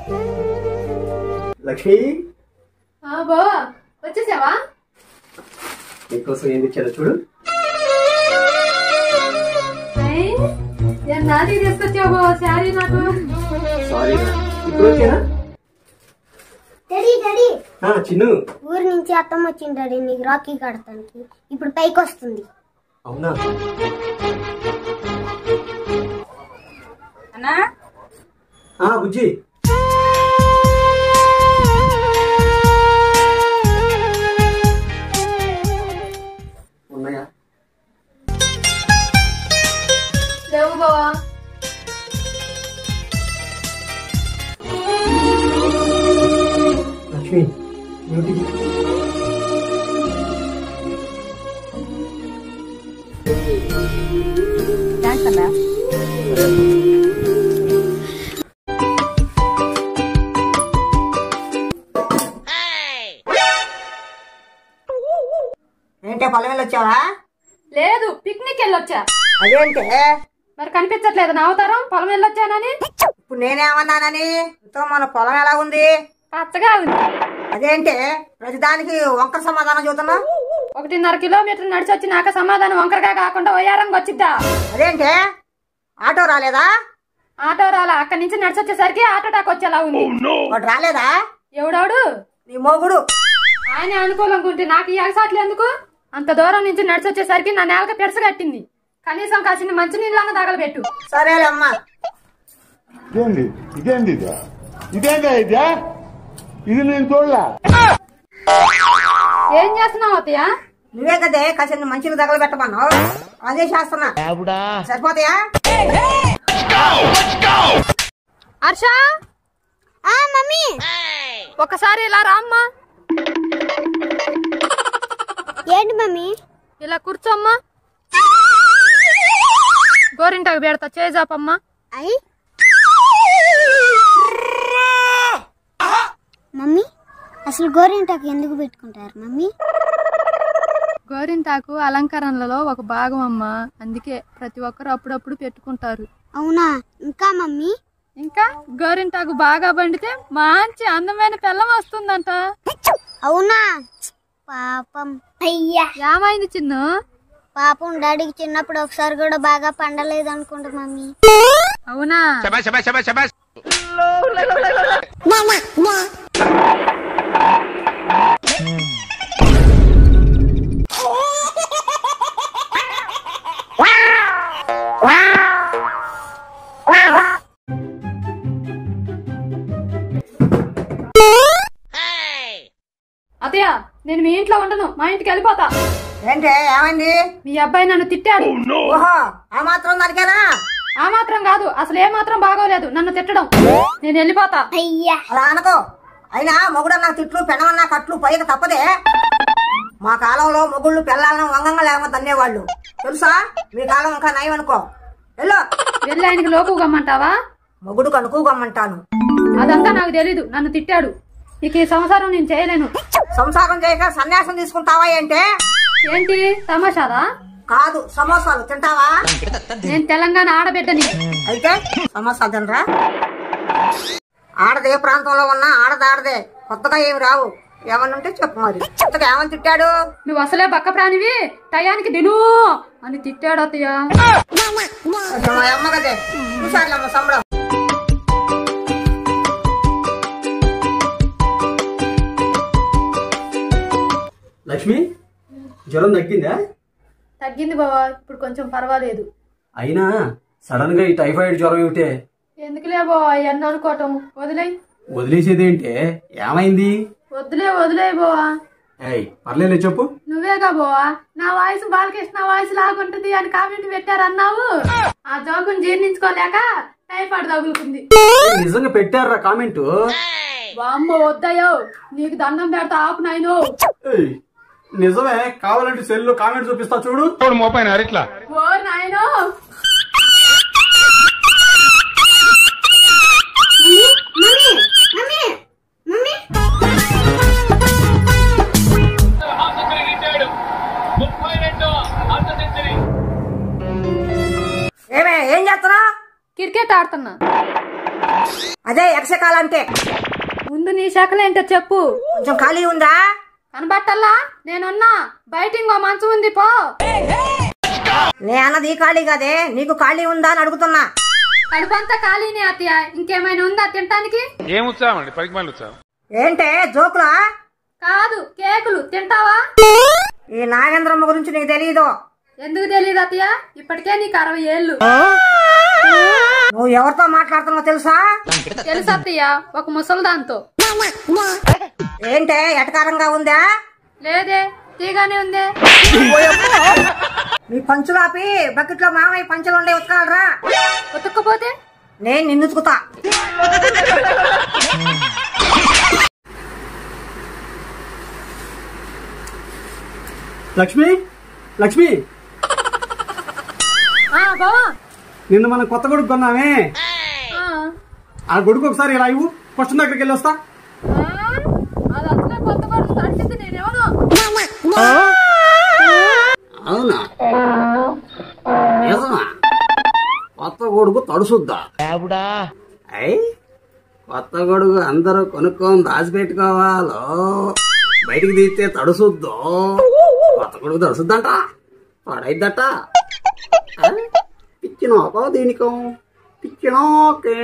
లక్ష్మి ఆ బావా వచ్చేసావా నీకోసం ఏం తెచ్చారో చూడు ఏయ్, ఏం నాది తీసుకొచ్చావు బావా శారీ నాకు సారీ ఇప్పుడు ఓకేనా డాడీ డాడీ ఆ, చిన్ను ఊరి నుంచి అత్తమ్మ వచ్చింది డాడీ నీకు రాఖీ కడతానికి ఇప్పుడు పైకి వస్తుంది అవునా అన్నా ఆ బుజ్జి ఉన్నాయా లేవు బావా లక్ష్మి ఏమిటిది? థ్యాంక్స్ అన్నా ఏంటే పొలం వెళ్ళి వచ్చావా లేదు పిక్నిక్ వెళ్ళొచ్చా అదేంటే మరి కనిపించట్లేదు నా అవతారం పొలం వెళ్ళొచ్చానని ఇప్పుడు నేనేమన్నానని ఇంతో మన పొలం ఎలా ఉంది పచ్చగా ఉంది అదేంటే ప్రతిదానికి వంకర సమాధానం చూస్తున్నా ఒకటిన్నర కిలోమీటర్ నడిచి వచ్చి నాక సమాధానం వంకరగా కాకుండా వయ్యారంగా వచ్చిద్దా అదేంటే ఆటో రాలేదా ఆటో రాలా అక్కడి నుంచి నడిచి వచ్చేసరికి ఆటో టాక్ వచ్చేలా ఉంది వాడు రాలేదా ఎవడాడు నీ మొగుడు ఆయన అనుకూలంగా నాకు ఈ అగసాట్లు ఎందుకు అంత దూరం నుంచి నడిచి వచ్చేసరికి నా నేలక పెడస కట్టింది కనీసం కాసిన మంచి నీళ్ళన్న తగలబెట్టు సరేలే అమ్మా ఇదేంది ఇదేంది ఇది ఇదేందా ఇదే ఇది నేను చూడలే ఏం చేస్తున్నావు అత్తయ్య నువ్వే కదే కాసిన మంచిని తగలబెట్టమన్నావు అదే చేస్తున్నా సరిపోతాయా హర్ష ఆ మమ్మీ ఒకసారి ఇలా రామ్మా ఏంటి మమ్మీ ఇలా కూర్చోమ్మా గోరింటాకు పెడతా చేజాపమ్మా అయి మమ్మీ అసలు గోరింటాకు ఎందుకు పెట్టుకుంటారు మమ్మీ గోరింటాకు అలంకరణలలో ఒక భాగం అమ్మా అందుకే ప్రతి ఒక్కరు అప్పుడప్పుడు పెట్టుకుంటారు అవునా ఇంకా మమ్మీ ఇంకా గోరింటాకు బాగా పండితే మంచి అందమైన పిల్లం వస్తుందంట అవునా పాపం అయ్యా ఏమైంది చిన్ను పాపం డాడీకి చిన్నప్పుడు ఒకసారి కూడా బాగా పండలేదు అనుకుంటా మమ్మీ అవునా అతయ్య నేను మీ ఇంట్లో ఉండను మా ఇంటికి వెళ్ళిపోతా ఏంటే ఏమైంది మీ అబ్బాయి నన్ను తిట్టాడు ఓహో ఆ మాత్రం దానికేనా ఆ మాత్రం కాదు అసలు ఏ మాత్రం బాగోలేదు నన్ను తిట్టడం నేను వెళ్ళిపోతా అయ్యా అలా అనుకో అయినా మొగుడన్నా తిట్లు పెనమన్నా కట్లు పైకి తప్పదే మా కాలంలో మొగుళ్ళు పిల్లలను వంగంగా లేక తన్నేవాళ్ళు తెలుసా మీ కాలం ఇంకా నయం అనుకో వెళ్ళు వెళ్ళి ఆయనకి లోపు గమ్మంటావా మొగుడు కనుకోగమ్మంటాను అదంతా నాకు తెలీదు నన్ను తిట్టాడు ఇక ఈ సంసారం నేను చేయలేను సంసారం చేయక సన్యాసం తీసుకుంటావా ఏంటే ఏంటి తమాషాదా కాదు సమోసాలు తింటావా నేను తెలంగాణ ఆడబిడ్డని అయితే సమోసా తినరా ఆడదే ప్రాంతంలో ఉన్నా ఆడదాడదే కొత్తగా ఏమి రావు ఏమన్నా ఉంటే చెప్పు మరి కొత్తగా ఏమని తిట్టాడు నువ్వు అసలే బక్క ప్రాణివి టయానికి దిను అని తిట్టాడు అత్తయ్య అసలు మా అమ్మ కదే చూసారులమ్మ సంబడం లక్ష్మి జ్వరం తగ్గిందా తగ్గింది బావా ఇప్పుడు కొంచెం పర్వాలేదు అయినా సడన్ గా ఈ టైఫాయిడ్ జ్వరం ఏమిటే ఎందుకులే బావా ఎన్న అనుకోవటం వదిలే వదిలేసేదేంటే ఏమైంది వద్దులే వదిలే బావా ఏయ్ పర్లేదు చెప్పు నువ్వేగా బావా నా వాయిస్ బాలకృష్ణ వాయిస్ లాగుంటుంది అని కామెంట్ పెట్టారన్నావు ఆ జోకుని జీర్ణించుకోలేక టైఫాయిడ్ తగులుకుంది ఏయ్, నిజంగా పెట్టారా కామెంట్ వామ్మ వద్దయ్యో నీకు దండం పెడతా ఆపు నాయనో నిజమే కావాలంటే సెల్ కామెంట్ చూపిస్తా చూడు మోపాయిన అరిట్లా ఓ నాయనో మమ్మీ మమ్మీ మమ్మీ ఏమే ఏం చేస్తున్నా క్రికెట్ ఆడుతున్నా అదే యక్షకాలంటే ముందు నీ శకలేంటో చెప్పు కొంచెం ఖాళీ ఉందా కనబట్టల్లా నేనున్నా బయట ఇంకో మంచం ఉంది పో నే అన్నది ఖాళీ కదే నీకు ఖాళీ ఉందా అని అడుగుతున్నా కడుపంతా ఖాళీనే అత్తయ్య ఇంకేమైనా ఉందా తినటానికి ఏం ఉత్సాహం అండి పనికి మళ్ళీ ఉత్సాహం ఏంటే జోకులా కాదు కేకులు తింటావా ఈ నాగేంద్రమ్మ గురించి నీకు తెలియదు ఎందుకు తెలియదు అత్తయ్య ఇప్పటికే నీకు అరవై ఏళ్ళు నువ్వు ఎవరితో మాట్లాడుతున్నావు తెలుసా తెలుసు అత్తయ్య ఒక ముసలిదాంతో ఏంటే ఎటకారంగా ఉందా లేదే తీగానే ఉందే మీ పంచులాపి బకెట్లో మామయ్య పంచులు ఉండే ఉతకాలరా ఉతుక్కపోతే నేను నిన్ను ఉతుకుతా లక్ష్మి లక్ష్మి ఆ బావా నిన్న మనం కొత్త గొడుగు కొన్నామే ఆ, ఆ గొడుగు ఒకసారి ఇలా ఇవ్వు క్వశ్చన్ దగ్గరికి వెళ్ళి వస్తా ఆ, అది అసలే కొత్త కొడుకు తడిచింది నేనేమను అవునా నిజమా కొత్త గొడుగు తడుసుద్దా అయ్ కొత్త గొడుగు అందరూ కొనుక్కొని దాచిపెట్టుకోవాలో బయటికి తీస్తే తడుసుద్దో కొత్త గొడుగు తడుసుద్దంట పడైద్దట ఆ? పిచ్చినోకో దీనికో పిచ్చినోకే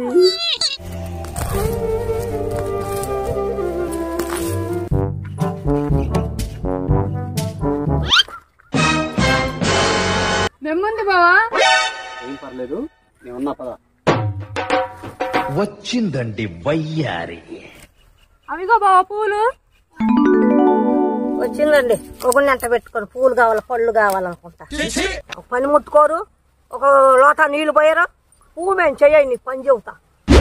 మెమ్ముంది బావా ఏం పర్లేదు నేనున్నా పదా వచ్చిందండి వయ్యారి అవిగో బావా పూలు వచ్చిందండి ఒకరిని ఎంట పెట్టుకొని పూలు కావాలి పళ్ళు కావాలనుకుంటా ఒక పని ముట్టుకోరు ఒక లోట నీళ్లు పోయారా పువ్వు మేము చెయ్యి నీకు పని చెబుతా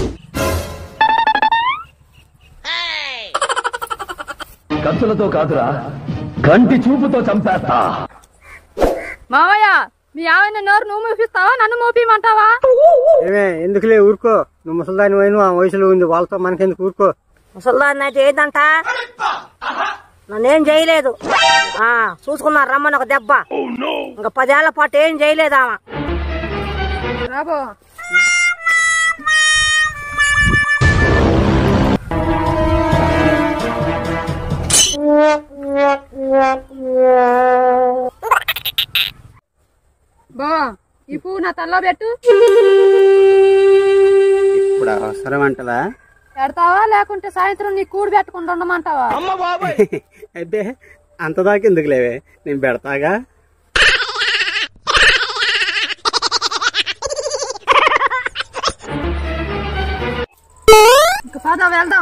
కత్తులతో కాదురా కంటి చూపుతో చంపేస్తా మావయ్య మీ ఆవిడ నోరు నువ్వు మూపిస్తావా నన్ను మూపిమంటావా ఏమే ఎందుకులే ఊరుకో నువ్వు ముసలిదాని పోయిన ఆ వయసులో ఉంది వాళ్ళతో మనకెందుకు ఊరుకో ముసల్దాన్ని అయితే ఏదంట నన్నేం చేయలేదు ఆ చూసుకున్నారు రమ్మని ఒక దెబ్బ ఇంకా పదేళ్ల పాటు ఏం చేయలేదు ఆమె రాబో బావా ఈ పువ్వు నా తల్లో పెట్టు ఇప్పుడు అవసరం అంటలా పెడతావా లేకుంటే సాయంత్రం నీ కూడు పెట్టుకుంటూ ఉండమంటావా అయితే అంత దాకా ఎందుకు లేవే నేను పెడతాగా ఇంక పద వెళ్దాం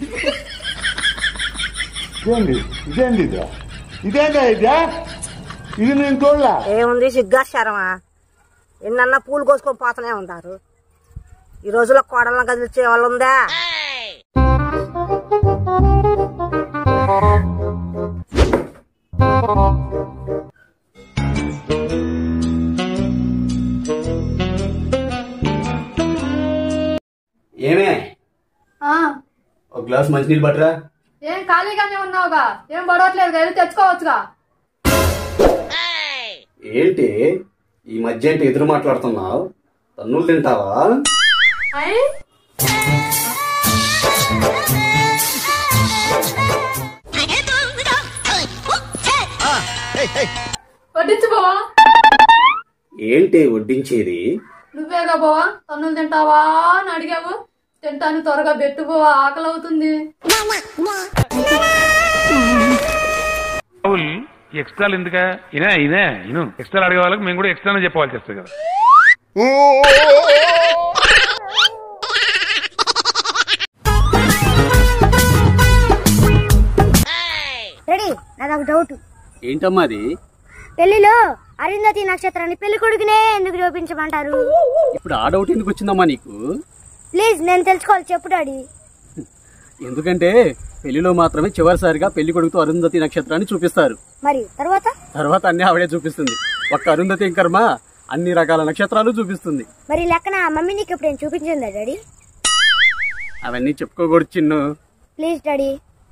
ఇదేంది ఇదేంది ఇదా ఇదేందా ఇదా ఇది నేను చూడలా ఏముంది సిగ్గాశారమా ఎన్నన్నా పూలు కోసుకొని పోతూనే ఉంటారు ఈ రోజుల్లో కోడలను కదిలిచ్చే వాళ్ళు ఉందా ఏమే ఆ, ఒక గ్లాస్ మంచినీళ్ళు పట్టరా ఏం ఖాళీగానే ఉన్నావుగా ఏం పడవట్లేదు వెళ్ళి తెచ్చుకోవచ్చుగా ఏంటి ఈ మధ్య ఏంటి ఎదురు మాట్లాడుతున్నావు తన్నులు తింటావా అయ్ వడ్డించు బావా ఏంటి వడ్డించేది నువ్వేగా బావా తన్నులు తింటావా అని అడిగావు తింటాను త్వరగా పెట్టు బావా ఆకలి అవుతుంది రాహుల్ ఎక్స్ట్రాలు ఎందుకా ఇనే ఇదే ఇను ఎక్స్ట్రా అడిగే వాళ్ళకి మేము కూడా ఎక్స్ట్రానే చెప్పాల్సి వస్తుంది కదా రెడీ నాదొక డౌట్ ఏంటమ్మా అది పెళ్లిలో అరుంధతి నక్షత్రాన్ని పెళ్లి కొడుకునే ఎందుకు చూపించమంటారు ఇప్పుడు ఆ డౌట్ ఎందుకు వచ్చిందమ్మా నీకు ప్లీజ్ నేను తెలుసుకోవాలి చెప్పు డాడీ ఎందుకంటే పెళ్లిలో మాత్రమే చివరిసారిగా పెళ్లి కొడుకుతో అరుంధతి నక్షత్రాన్ని చూపిస్తారు మరి తర్వాత తర్వాత అన్ని ఆవిడే చూపిస్తుంది ఒక్క అరుంధతి కర్మ అన్ని రకాల నక్షత్రాలు చూపిస్తుంది మరి లెక్కన మమ్మీ నీకు ఇప్పుడు చూపించిందా డాడీ అవన్నీ చెప్పుకోకూడదు చిన్ను ప్లీజ్ డాడీ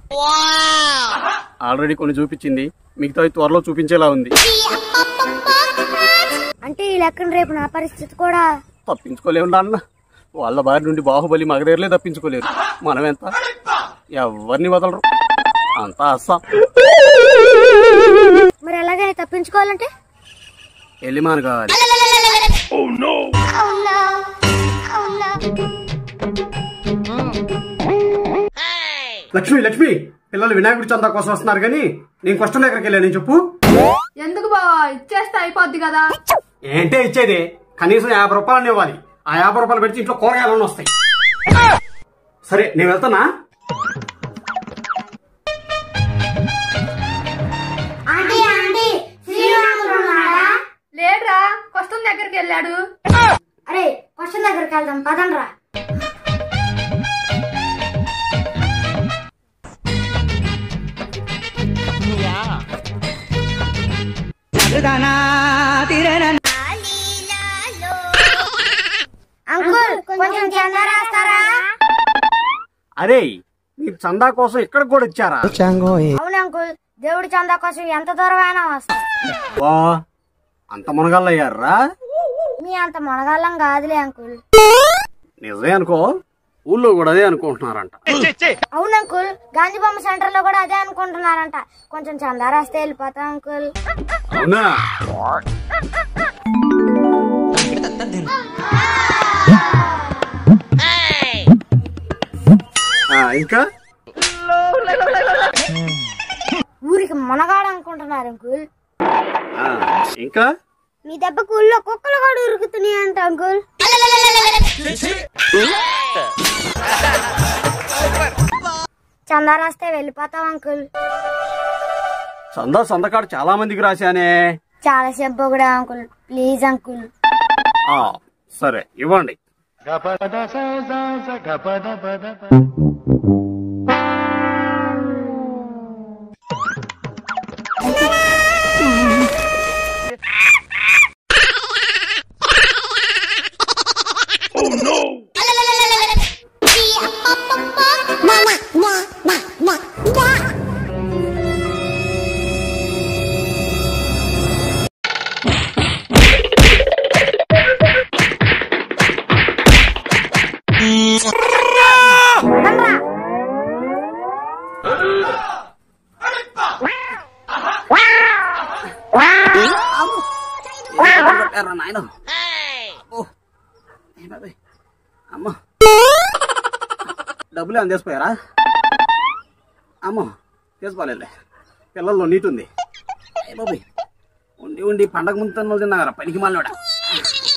ఆల్రెడీ కొన్ని చూపించింది మిగతా త్వరలో చూపించేలా ఉంది అంటే ఈ లెక్కన రేపు నా పరిస్థితి కూడా తప్పించుకోలేము నాన్న వాళ్ళ బారి నుండి బాహుబలి మగధీరలే తప్పించుకోలేరు మనం ఎంత ఎవరిని వదలరు అంతా అస్సాం మరి ఎలాగైనా తప్పించుకోవాలంటే ఎల్లిమాను కావాలి లక్ష్మి లక్ష్మి పిల్లలు వినాయకుడి చందా కోసం వస్తున్నారు కానీ నేను క్వశ్చన్ దగ్గరికి వెళ్ళాను చెప్పు ఎందుకు బావా ఇచ్చేస్తే అయిపోద్ది కదా ఏంటే ఇచ్చేది కనీసం యాభై రూపాయలు ఇవ్వాలి ఆ యాభై రూపాయలు పెడితే ఇంట్లో కూరగాయలు వస్తాయి సరే నేను వెళ్తానా ఆంటీ ఆంటీ శ్రీరాముడు ఉన్నాడా లేడురా క్వశ్చన్ దగ్గరికి వెళ్ళాడు అరే క్వశ్చన్ దగ్గరికి వెళ్దాం పదండ్రా అంకుల్ కొంచెం చందా రాస్తారా అరే మీరు చందా కోసం ఇక్కడ కూడా ఇచ్చారా అవును అంకుల్ దేవుడి చందా కోసం ఎంత దూరం అయినా వస్తాం వా అంత మునగాళ్ళయ్యారా మీ అంత మునగాళ్ళం కాదులే అంకుల్ నిజమే అనుకో ఊళ్ళో కూడా అదే అనుకుంటున్నారంట అవును అంకుల్ గాంధీబొమ్మ సెంటర్ లో కూడా అదే అనుకుంటున్నారంట కొంచెం చందా రాస్తే వెళ్ళిపోతాం అంకుల్ అవునా ఆ, ఇంకా ఊరికి మునగాడు అనుకుంటున్నారు అంకుల్ ఆ, ఇంకా మీ దెబ్బకు ఊళ్ళో కుక్కలు కూడా ఉరుకుతున్నాయి అంట అంకుల్ చందా రాస్తే వెళ్ళిపోతాం అంకుల్ చందా సందకాడు చాలా మందికి రాశానే చాలా సేపు కూడా అంకుల్ ప్లీజ్ అంకుల్ ఆ, సరే ఇవ్వండి అమ్మా డబ్బులు ఏమైనా తీసిపోయారా అమ్మో తీసుకోలేలే పిల్లల్లో నీటి ఉంది అయ్య బాబోయ్. ఉండి ఉండి పండగ ముందు తన్నులు తిన్నారా పనికి మాలోడా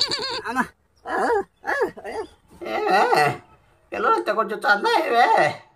అమ్మా పిల్లలు కొంచెం చందా ఇవే